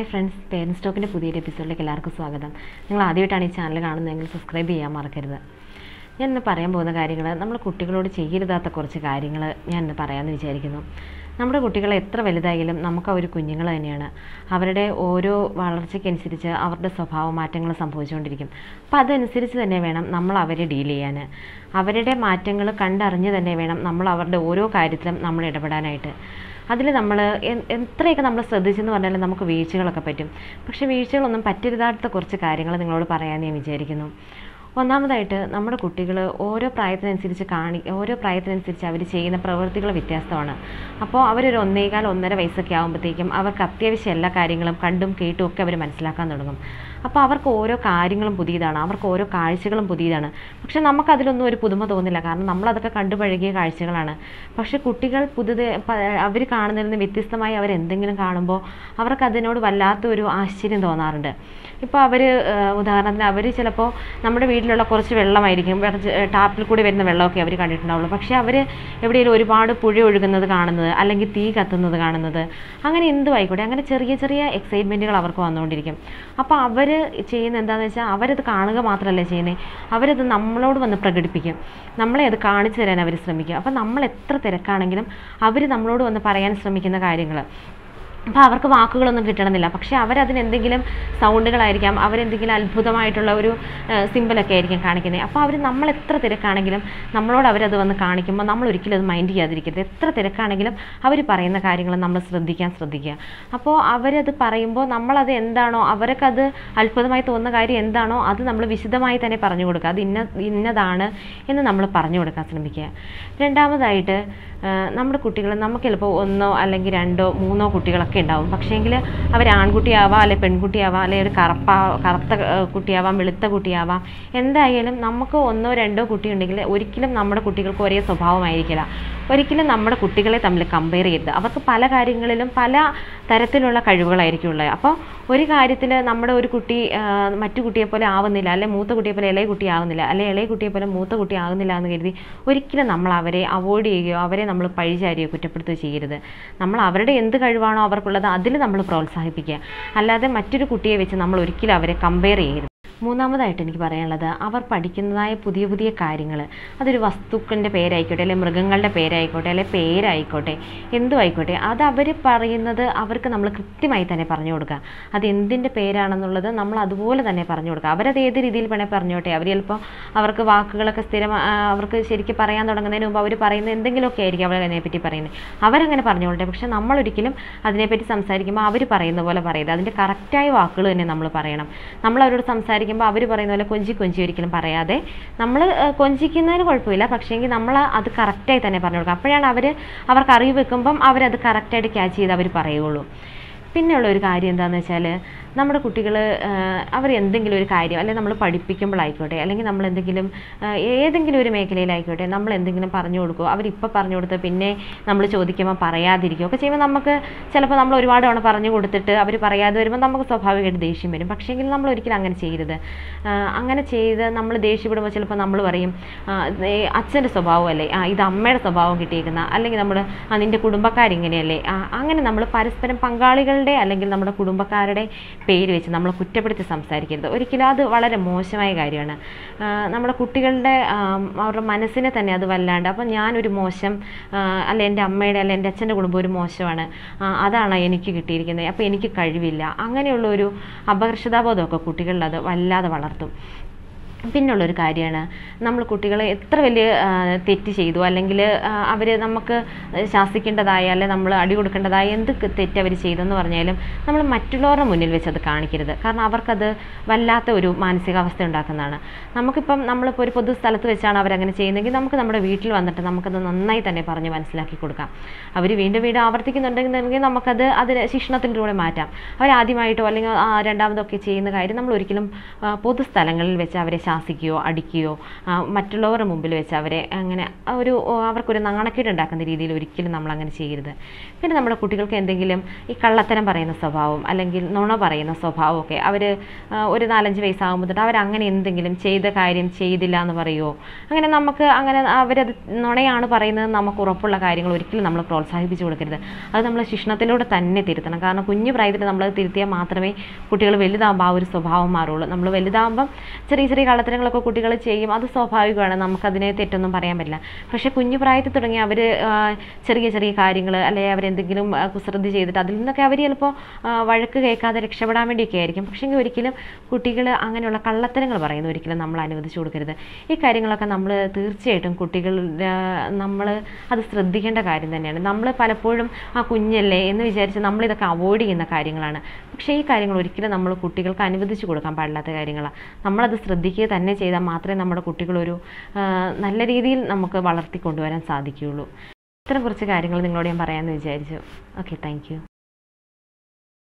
friends parents സ്റ്റോക്കിൻ്റെ പുതിയൊരു എപ്പിസോഡിലേക്ക് എല്ലാവർക്കും സ്വാഗതം നിങ്ങൾ ആദ്യമായിട്ടാണ് ഈ ചാനൽ കാണുന്നതെങ്കിൽ സബ്സ്ക്രൈബ് ചെയ്യാൻ മറക്കരുത് ഞാൻ ഇന്ന് പറയാൻ പോകുന്ന കാര്യങ്ങൾ നമ്മൾ കുട്ടികളോട് ചെയ്യരുതാത്ത കുറച്ച് കാര്യങ്ങൾ ഞാൻ ഇന്ന് പറയാമെന്ന് വിചാരിക്കുന്നു നമ്മുടെ കുട്ടികൾ എത്ര വലുതായാലും നമുക്ക് അവർ കുഞ്ഞുങ്ങൾ തന്നെയാണ് അവരുടെ ഓരോ വളർച്ചയ്ക്കനുസരിച്ച് അവരുടെ സ്വഭാവ മാറ്റങ്ങൾ സംഭവിച്ചുകൊണ്ടിരിക്കും അപ്പോൾ അതനുസരിച്ച് തന്നെ വേണം നമ്മൾ അവരെ ഡീൽ ചെയ്യാൻ അവരുടെ മാറ്റങ്ങൾ കണ്ടറിഞ്ഞ് തന്നെ വേണം നമ്മൾ അവരുടെ ഓരോ കാര്യത്തിലും നമ്മൾ ഇടപെടാനായിട്ട് അതിൽ നമ്മൾ എത്രയൊക്കെ നമ്മൾ ശ്രദ്ധിച്ചെന്ന് പറഞ്ഞാലും നമുക്ക് വീഴ്ചകളൊക്കെ പറ്റും പക്ഷേ വീഴ്ചകളൊന്നും പറ്റരുതാത്ത കുറച്ച് കാര്യങ്ങൾ നിങ്ങളോട് പറയാൻ ഞാൻ വിചാരിക്കുന്നു ഒന്നാമതായിട്ട് നമ്മുടെ കുട്ടികൾ ഓരോ പ്രായത്തിനനുസരിച്ച് കാണി ഓരോ പ്രായത്തിനനുസരിച്ച് അവർ ചെയ്യുന്ന പ്രവൃത്തികൾ വ്യത്യാസമാണ് അപ്പോൾ അവരൊരു ഒന്നേകാൽ ഒന്നര വയസ്സൊക്കെ ആകുമ്പോഴത്തേക്കും അവർക്ക് അത്യാവശ്യം എല്ലാ കാര്യങ്ങളും കണ്ടും കേട്ടും ഒക്കെ അവർ മനസ്സിലാക്കാൻ തുടങ്ങും അപ്പോൾ അവർക്ക് ഓരോ കാര്യങ്ങളും പുതിയതാണ് അവർക്ക് ഓരോ കാഴ്ചകളും പുതിയതാണ് പക്ഷെ നമുക്കതിലൊന്നും ഒരു പുതുമ തോന്നില്ല കാരണം നമ്മളതൊക്കെ കണ്ടു പഴകിയ കാഴ്ചകളാണ് പക്ഷെ കുട്ടികൾ പുതുത് അവർ കാണുന്നതിൽ നിന്ന് വ്യത്യസ്തമായി അവർ എന്തെങ്കിലും കാണുമ്പോൾ അവർക്ക് അതിനോട് വല്ലാത്ത ഒരു ആശ്ചര്യം തോന്നാറുണ്ട് ഇപ്പോൾ അവർ ഉദാഹരണത്തിന് അവർ ചിലപ്പോൾ നമ്മുടെ വീട്ടിലുള്ള കുറച്ച് വെള്ളമായിരിക്കും കുറച്ച് ടാപ്പിൽ കൂടി വരുന്ന വെള്ളമൊക്കെ അവർ കണ്ടിട്ടുണ്ടാവുള്ളൂ പക്ഷേ അവർ എവിടെയെങ്കിലും ഒരുപാട് പുഴ ഒഴുകുന്നത് കാണുന്നത് അല്ലെങ്കിൽ തീ കത്തുന്നത് കാണുന്നത് അങ്ങനെ എന്തും ആയിക്കോട്ടെ അങ്ങനെ ചെറിയ ചെറിയ എക്സൈറ്റ്മെൻറ്റുകൾ അവർക്ക് വന്നുകൊണ്ടിരിക്കും അപ്പോൾ അവർ ചെയ്യുന്ന എന്താണെന്ന് വെച്ചാൽ അവരത് കാണുക മാത്രമല്ല ചെയ്യുന്നത് അവരത് നമ്മളോട് വന്ന് പ്രകടിപ്പിക്കും നമ്മളെ അത് കാണിച്ചു തരാൻ അവർ ശ്രമിക്കും അപ്പോൾ നമ്മൾ എത്ര തിരക്കാണെങ്കിലും അവർ നമ്മളോട് വന്ന് പറയാൻ ശ്രമിക്കുന്ന കാര്യങ്ങൾ അപ്പോൾ അവർക്ക് വാക്കുകളൊന്നും കിട്ടണമെന്നില്ല പക്ഷേ അവരതിന് എന്തെങ്കിലും സൗണ്ടുകളായിരിക്കാം അവരെന്തെങ്കിലും അത്ഭുതമായിട്ടുള്ള ഒരു സിമ്പിളൊക്കെ ആയിരിക്കും കാണിക്കുന്നത് അപ്പോൾ അവർ നമ്മൾ എത്ര തിരക്കാണെങ്കിലും നമ്മളോട് അവരത് വന്ന് കാണിക്കുമ്പോൾ നമ്മൾ ഒരിക്കലും അത് മൈൻഡ് ചെയ്യാതിരിക്കരുത് എത്ര തിരക്കാണെങ്കിലും അവർ പറയുന്ന കാര്യങ്ങൾ നമ്മൾ ശ്രദ്ധിക്കാൻ ശ്രദ്ധിക്കുക അപ്പോൾ അവരത് പറയുമ്പോൾ നമ്മളത് എന്താണോ അവർക്കത് അത്ഭുതമായി തോന്നുന്ന കാര്യം എന്താണോ അത് നമ്മൾ വിശദമായി തന്നെ പറഞ്ഞു കൊടുക്കുക അത് ഇന്ന ഇന്നതാണ് എന്ന് നമ്മൾ പറഞ്ഞു കൊടുക്കാൻ ശ്രമിക്കുക രണ്ടാമതായിട്ട് നമ്മുടെ കുട്ടികൾ നമുക്ക് ചിലപ്പോൾ ഒന്നോ അല്ലെങ്കിൽ രണ്ടോ മൂന്നോ കുട്ടികളൊക്കെ ഉണ്ടാവും പക്ഷേങ്കിൽ അവർ ആൺകുട്ടിയാവാം അല്ലെങ്കിൽ പെൺകുട്ടിയാവാം അല്ലെങ്കിൽ ഒരു കറുപ്പ കറുത്ത കുട്ടിയാവാം വെളുത്ത കുട്ടിയാവാം എന്തായാലും നമുക്ക് ഒന്നോ രണ്ടോ കുട്ടി ഉണ്ടെങ്കിൽ ഒരിക്കലും നമ്മുടെ കുട്ടികൾക്ക് ഒരേ സ്വഭാവമായിരിക്കില്ല ഒരിക്കലും നമ്മുടെ കുട്ടികളെ തമ്മിൽ കമ്പയർ ചെയ്യരുത് അവർക്ക് പല കാര്യങ്ങളിലും പല തരത്തിലുള്ള കഴിവുകളായിരിക്കും ഉള്ളത് അപ്പോൾ ഒരു കാര്യത്തിൽ നമ്മുടെ ഒരു കുട്ടി മറ്റു കുട്ടിയെ പോലെ ആവുന്നില്ല അല്ലെങ്കിൽ മൂത്ത കുട്ടിയെ പോലെ ഇളയ കുട്ടി ആവുന്നില്ല അല്ലെങ്കിൽ ഇളയ കുട്ടിയെ പോലെ മൂത്ത കുട്ടി ആകുന്നില്ല എന്ന് കരുതി ഒരിക്കലും നമ്മൾ അവരെ അവോയ്ഡ് ചെയ്യുകയോ അവരെ നമ്മൾ പഴിചാരിയോ കുറ്റപ്പെടുത്തുകയോ ചെയ്യരുത് നമ്മൾ അവരുടെ എന്ത് കഴിവാണോ അവർക്കുള്ളത് അതിൽ നമ്മൾ പ്രോത്സാഹിപ്പിക്കുക അല്ലാതെ മറ്റൊരു കുട്ടിയെ വെച്ച് നമ്മൾ ഒരിക്കലും അവരെ കമ്പയർ ചെയ്യരുത് മൂന്നാമതായിട്ട് എനിക്ക് പറയാനുള്ളത് അവർ പഠിക്കുന്നതായ പുതിയ പുതിയ കാര്യങ്ങൾ അതൊരു വസ്തുക്കളുടെ പേരായിക്കോട്ടെ അല്ലെങ്കിൽ മൃഗങ്ങളുടെ പേരായിക്കോട്ടെ അല്ലെങ്കിൽ പേരായിക്കോട്ടെ എന്തും ആയിക്കോട്ടെ അത് അവർ പറയുന്നത് അവർക്ക് നമ്മൾ കൃത്യമായി തന്നെ പറഞ്ഞു കൊടുക്കുക അത് എന്തിൻ്റെ പേരാണെന്നുള്ളത് നമ്മൾ അതുപോലെ തന്നെ പറഞ്ഞു കൊടുക്കുക അവരത് ഏത് രീതിയിൽ വേണേൽ പറഞ്ഞോട്ടെ അവർ ചിലപ്പോൾ അവർക്ക് വാക്കുകളൊക്കെ സ്ഥിരം അവർക്ക് ശരിക്കും പറയാൻ തുടങ്ങുന്നതിന് മുമ്പ് അവർ പറയുന്ന എന്തെങ്കിലുമൊക്കെ ആയിരിക്കും അവർ അതിനെപ്പറ്റി പറയുന്നത് അവരങ്ങനെ പറഞ്ഞോട്ടെ പക്ഷെ നമ്മളൊരിക്കലും അതിനെപ്പറ്റി സംസാരിക്കുമ്പോൾ അവർ പറയുന്ന പോലെ പറയരുത് അതിൻ്റെ കറക്റ്റായ വാക്കുകൾ തന്നെ നമ്മൾ പറയണം നമ്മൾ അവരോട് സംസാരിക്കും സംസാരിക്കുമ്പോൾ അവർ പറയുന്ന പോലെ കൊഞ്ചി കൊഞ്ചി ഒരിക്കലും പറയാതെ നമ്മൾ കൊഞ്ചിക്കുന്നതിന് കുഴപ്പമില്ല പക്ഷേങ്കിൽ നമ്മൾ അത് കറക്റ്റായി തന്നെ പറഞ്ഞു കൊടുക്കുക അപ്പോഴാണ് അവർ അവർക്ക് അറിവ് വെക്കുമ്പം അവരത് കറക്റ്റായിട്ട് ക്യാച്ച് ചെയ്ത് അവർ പറയുള്ളൂ പിന്നെയുള്ള ഒരു കാര്യം എന്താണെന്ന് വെച്ചാൽ നമ്മുടെ കുട്ടികൾ അവർ എന്തെങ്കിലും ഒരു കാര്യം അല്ലെങ്കിൽ നമ്മൾ പഠിപ്പിക്കുമ്പോഴായിക്കോട്ടെ അല്ലെങ്കിൽ നമ്മൾ എന്തെങ്കിലും ഏതെങ്കിലും ഒരു മേഖലയിലായിക്കോട്ടെ നമ്മൾ എന്തെങ്കിലും പറഞ്ഞു കൊടുക്കുമോ അവരിപ്പോൾ പറഞ്ഞു കൊടുത്ത് പിന്നെ നമ്മൾ ചോദിക്കുമ്പോൾ പറയാതിരിക്കുകയോ ഒക്കെ ചെയ്യുമ്പോൾ നമുക്ക് ചിലപ്പോൾ നമ്മൾ ഒരുപാട് തവണ പറഞ്ഞു കൊടുത്തിട്ട് അവർ പറയാതെ വരുമ്പോൾ നമുക്ക് സ്വാഭാവികമായിട്ട് ദേഷ്യം വരും പക്ഷേങ്കിൽ നമ്മൾ ഒരിക്കലും അങ്ങനെ ചെയ്യരുത് അങ്ങനെ ചെയ്ത് നമ്മൾ ദേഷ്യപ്പെടുമ്പോൾ ചിലപ്പോൾ നമ്മൾ പറയും അച്ഛൻ്റെ സ്വഭാവമല്ലേ ആ ഇത് അമ്മയുടെ സ്വഭാവം കിട്ടിയേക്കുന്ന അല്ലെങ്കിൽ നമ്മൾ ആ നിൻ്റെ കുടുംബക്കാരിങ്ങനെയല്ലേ അങ്ങനെ നമ്മൾ പരസ്പരം പങ്കാളികളുടെ അല്ലെങ്കിൽ നമ്മുടെ കുടുംബക്കാരുടെ പേര് വെച്ച് നമ്മൾ കുറ്റപ്പെടുത്തി സംസാരിക്കരുത് ഒരിക്കലും അത് വളരെ മോശമായ കാര്യമാണ് നമ്മുടെ കുട്ടികളുടെ അവരുടെ മനസ്സിനെ തന്നെ അത് വല്ലാണ്ട് അപ്പം ഞാനൊരു മോശം അല്ല എൻ്റെ അമ്മയുടെ അല്ല എൻ്റെ അച്ഛൻ്റെ കുടുംബം ഒരു മോശമാണ് അതാണ് എനിക്ക് കിട്ടിയിരിക്കുന്നത് അപ്പോൾ എനിക്ക് കഴിവില്ല അങ്ങനെയുള്ള ഒരു അപകർഷതാബോധമൊക്കെ കുട്ടികളിൽ അത് വല്ലാതെ വളർത്തും പിന്നുള്ളൊരു കാര്യമാണ് നമ്മൾ കുട്ടികളെ എത്ര വലിയ തെറ്റ് ചെയ്തു അല്ലെങ്കിൽ അവർ നമുക്ക് ശാസിക്കേണ്ടതായ അല്ലെ നമ്മൾ അടി കൊടുക്കേണ്ടതായ എന്ത് തെറ്റ് അവർ ചെയ്തെന്ന് പറഞ്ഞാലും നമ്മൾ മറ്റുള്ളവരുടെ മുന്നിൽ വെച്ച് അത് കാണിക്കരുത് കാരണം അവർക്കത് വല്ലാത്ത ഒരു മാനസികാവസ്ഥ ഉണ്ടാക്കുന്നതാണ് നമുക്കിപ്പം നമ്മളിപ്പോൾ ഒരു പൊതു സ്ഥലത്ത് വെച്ചാണ് അവരങ്ങനെ ചെയ്യുന്നതെങ്കിൽ നമുക്ക് നമ്മുടെ വീട്ടിൽ വന്നിട്ട് നമുക്കത് നന്നായി തന്നെ പറഞ്ഞ് മനസ്സിലാക്കി കൊടുക്കാം അവർ വീണ്ടും വീണ്ടും ആവർത്തിക്കുന്നുണ്ടെങ്കിൽ നമുക്കത് അതിന് ശിക്ഷണത്തിലൂടെ മാറ്റാം അവർ ആദ്യമായിട്ടോ അല്ലെങ്കിൽ രണ്ടാമതോ ഒക്കെ ചെയ്യുന്ന കാര്യം നമ്മൾ ഒരിക്കലും പൊതുസ്ഥലങ്ങളിൽ വെച്ച് അവരെ ശാസിക്കുകയോ അടിക്കുകയോ ആ, മറ്റുള്ളവരുടെ മുമ്പിൽ വെച്ച് അവരെ അങ്ങനെ ഒരു ഓ, അവർക്കൊരു നാണക്കേട് ഉണ്ടാക്കുന്ന രീതിയിൽ ഒരിക്കലും നമ്മൾ അങ്ങനെ ചെയ്യരുത് പിന്നെ നമ്മുടെ കുട്ടികൾക്ക് എന്തെങ്കിലും ഈ കള്ളത്തരം പറയുന്ന സ്വഭാവം അല്ലെങ്കിൽ നുണ പറയുന്ന സ്വഭാവമൊക്കെ അവർ ഒരു നാലഞ്ച് വയസ്സാകുമ്പോൾ തൊട്ട് അവരങ്ങനെ എന്തെങ്കിലും ചെയ്ത കാര്യം ചെയ്തില്ല എന്ന് പറയുമോ അങ്ങനെ നമുക്ക് അങ്ങനെ അവരത് നുണയാണ് പറയുന്നത് നമുക്ക് ഉറപ്പുള്ള കാര്യങ്ങൾ ഒരിക്കലും നമ്മൾ പ്രോത്സാഹിപ്പിച്ചു കൊടുക്കരുത് അത് നമ്മൾ ശിക്ഷണത്തിലൂടെ തന്നെ തിരുത്തണം കാരണം കുഞ്ഞു പ്രായത്തിൽ നമ്മളത് തിരുത്തിയാൽ മാത്രമേ കുട്ടികൾ വലുതാകുമ്പോൾ ആ ഒരു സ്വഭാവം മാറുള്ളൂ നമ്മൾ വലുതാകുമ്പം ചെറിയ ചെറിയ കള്ളത്തരങ്ങളൊക്കെ കുട്ടികൾ ചെയ്യും അത് സ്വാഭാവികമാണ് നമുക്കതിനെ തെറ്റൊന്നും പറയാൻ പറ്റില്ല പക്ഷേ കുഞ്ഞു പ്രായത്തിൽ തുടങ്ങി അവർ ചെറിയ ചെറിയ കാര്യങ്ങൾ അല്ലെങ്കിൽ അവരെന്തെങ്കിലും ആ, കുസൃതി ചെയ്തിട്ട് അതിൽ നിന്നൊക്കെ അവർ ചിലപ്പോൾ വഴക്ക് കേൾക്കാതെ രക്ഷപ്പെടാൻ വേണ്ടിയൊക്കെ ആയിരിക്കും പക്ഷേ ഒരിക്കലും കുട്ടികൾ അങ്ങനെയുള്ള കള്ളത്തരങ്ങൾ പറയുന്നത് ഒരിക്കലും നമ്മൾ അനുവദിച്ചു കൊടുക്കരുത് ഈ കാര്യങ്ങളൊക്കെ നമ്മൾ തീർച്ചയായിട്ടും കുട്ടികൾ നമ്മൾ അത് ശ്രദ്ധിക്കേണ്ട കാര്യം തന്നെയാണ് നമ്മൾ പലപ്പോഴും ആ കുഞ്ഞല്ലേ എന്ന് വിചാരിച്ച് നമ്മളിതൊക്കെ അവോയ്ഡ് ചെയ്യുന്ന കാര്യങ്ങളാണ് പക്ഷേ ഈ കാര്യങ്ങൾ ഒരിക്കലും നമ്മൾ കുട്ടികൾക്ക് അനുവദിച്ചു കൊടുക്കാൻ പാടില്ലാത്ത കാര്യങ്ങളാണ് നമ്മളത് ശ്രദ്ധിക്കുക തന്നെ ചെയ്താൽ മാത്രമേ നമ്മുടെ കുട്ടികളൊരു ആ, നല്ല രീതിയിൽ നമുക്ക് വളർത്തി കൊണ്ടുവരാൻ സാധിക്കുകയുള്ളൂ ഇത്തരം കുറച്ച് കാര്യങ്ങൾ നിങ്ങളോട് ഞാൻ പറയാമെന്ന് വിചാരിച്ചു ഓക്കെ താങ്ക് യു